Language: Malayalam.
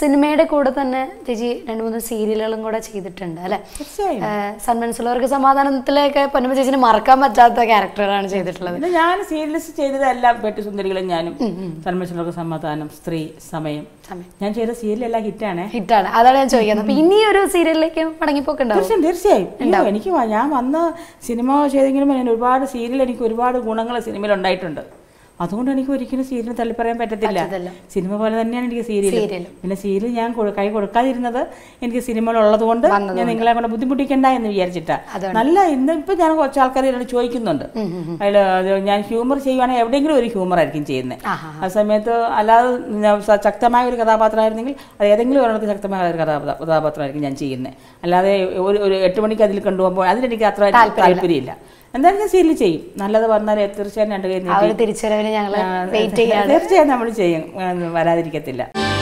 സിനിമയുടെ കൂടെ തന്നെ ചേച്ചി രണ്ട് മൂന്ന് സീരിയലുകളും കൂടെ ചെയ്തിട്ടുണ്ട് അല്ലെ തീർച്ചയായും സന്മനസ്സുള്ളവർക്ക് സമാധാനത്തിലൊക്കെ പൊന്നമ്മ ചേച്ചിന് മറക്കാൻ പറ്റാത്ത ക്യാരക്ടറുകളാണ് ചെയ്തിട്ടുള്ളത് പിന്നെ ഞാൻ സീരിയൽസ് ചെയ്തതെല്ലാം പെട്ടുസുന്ദരികളും ഞാനും സന്മേഷണർക്ക് സമാധാനം സ്ത്രീ സമയം സമയം. ഞാൻ ചെയ്ത സീരിയലെല്ലാം ഹിറ്റാണേ ഹിറ്റാണ് അതാണ് ഞാൻ ചോദിക്കുന്നത് അപ്പൊ ഇനി ഒരു സീരിയലിലേക്ക് മടങ്ങിപ്പോക്കുണ്ടാവും തീർച്ചയായും തീർച്ചയായും അയ്യോ, എനിക്ക് വ- ഞാൻ വന്ന് സിനിമ ചെയ്തെങ്കിലും ഞാൻ ഒരുപാട് സീരിയൽ എനിക്ക് ഒരുപാട് ഗുണങ്ങൾ സിനിമയിൽ ഉണ്ടായിട്ടുണ്ട് അതുകൊണ്ട് എനിക്ക് ഒരിക്കലും സീരിയൽ തള്ളിപ്പറയാൻ പറ്റത്തില്ല പറ്റത്തില്ല. സിനിമ പോലെ തന്നെയാണ് എനിക്ക് സീരിയൽ സീരിയലും. പിന്നെ സീരിയൽ ഞാൻ കൊ- കൈ കൊടുക്കാതിരുന്നത് എനിക്ക് സിനിമയിൽ ഉള്ളത് കൊണ്ട് ഞാൻ നിങ്ങളെ കൊണ്ട് ബുദ്ധിമുട്ടിക്കണ്ട എന്ന് വിചാരിച്ചിട്ടാ നല്ല ഇന്ന് ഇപ്പൊ ഞാൻ കുറച്ച് ആൾക്കാർ എന്നോട് ചോദിക്കുന്നുണ്ട് അതിൽ ഞാൻ ഹ്യൂമർ ചെയ്യുവാണെങ്കിൽ എവിടെയെങ്കിലും ഒരു ഹ്യൂമർ ആയിരിക്കും ചെയ്യുന്നത് ആഹാ. ആ സമയത്ത് അല്ലാതെ ഞാൻ സ- ശക്തമായ ഒരു കഥാപാത്രമായിരുന്നെങ്കിൽ അത് ഏതെങ്കിലും ഒരിടത്ത് ശക്തമായ ഒരു കഥാപാത്ര കഥാപാത്രമായിരിക്കും ഞാൻ ചെയ്യുന്നത് അല്ലാതെ ഒരു ഒരു എട്ട് മണിക്ക് അതിൽ കൊണ്ടുപോകുമ്പോൾ അതിലെനിക്ക് അത്ര താല്പര്യമില്ല എന്തായാലും ഞാൻ സീരിയൽ ചെയ്യും നല്ലത് പറഞ്ഞാൽ തീർച്ചയായും രണ്ട് കൈ ആ നീട്ടി ഒരു തിരിച്ചുവരവിന് ഞങ്ങള് വെയിറ്റ് ചെയ്യാം തീർച്ചയായും നമ്മൾ ചെയ്യും ആ, വരാതിരിക്കത്തില്ല